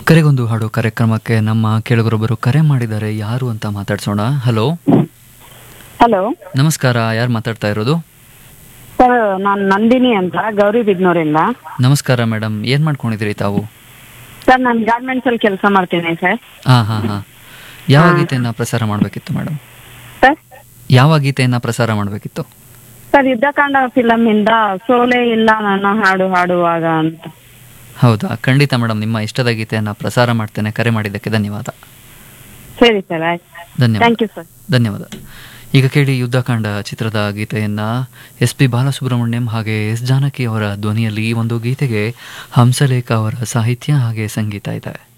ಕರೆಗೊಂದು ಹಾಡು ಕಾರ್ಯಕ್ರಮಕ್ಕೆ ನಮ್ಮ ಕೇಳುಗರೊಬ್ಬರು ಕರೆ ಮಾಡಿದ್ದಾರೆ ಯಾರು ಅಂತ ಮಾತಾಡ್ಸೋಣ ಹಲೋ ಹಲೋ ನಮಸ್ಕಾರ ಯಾರು ಮಾತಾಡ್ತಾ ಇರೋದು ಸರ್ ನಾನು ನಂದಿನಿ ಅಂತ ಗೌರಿಬಿದ್ನೂರಿಂದ ನಮಸ್ಕಾರ ಮೇಡಮ್ ಏನ್ ಮಾಡ್ಕೊಂಡಿದ್ರಿ ತಾವು ಸರ್ ನಾನು ಗಾರ್ಮೆಂಟ್ಸ್ ಅಲ್ಲಿ ಕೆಲಸ ಮಾಡ್ತೀನಿ ಸರ್ ಹಾ ಹಾ ಹಾ ಯಾವ ಗೀತೆಯನ್ನ ಪ್ರಸಾರ ಮಾಡಬೇಕಿತ್ತು ಮೇಡಮ್ ಸರ್ ಯಾವ ಗೀತೆಯನ್ನ ಪ್ರಸಾರ ಮಾಡಬೇಕಿತ್ತು ಸರ್ ಯುದ್ಧಕಾಂಡ ಫಿಲಮ್ ಇಂದ ಸೋಲೆ ಇಲ್ಲ ನನ್ನ ಹಾಡು ಹಾಡುವಾಗ ಅಂತ ಹೌದಾ ಖಂಡಿತ ಮೇಡಮ್ ನಿಮ್ಮ ಇಷ್ಟದ ಗೀತೆಯನ್ನ ಪ್ರಸಾರ ಮಾಡ್ತೇನೆ ಕರೆ ಮಾಡಿದ್ದಕ್ಕೆ ಧನ್ಯವಾದ ಸರಿ ಸರ್ ಆಯ್ತು ಧನ್ಯವಾದ ಥ್ಯಾಂಕ್ ಯು ಸರ್ ಧನ್ಯವಾದ ಈಗ ಕೇಳಿ ಯುದ್ಧಕಾಂಡ ಚಿತ್ರದ ಗೀತೆಯನ್ನ ಎಸ್ ಪಿ ಬಾಲಸುಬ್ರಹ್ಮಣ್ಯಂ ಹಾಗೆ ಎಸ್ ಜಾನಕಿ ಅವರ ಧ್ವನಿಯಲ್ಲಿ ಈ ಒಂದು ಗೀತೆಗೆ ಹಂಸಲೇಖ ಅವರ ಸಾಹಿತ್ಯ ಹಾಗೆ ಸಂಗೀತ ಇದೆ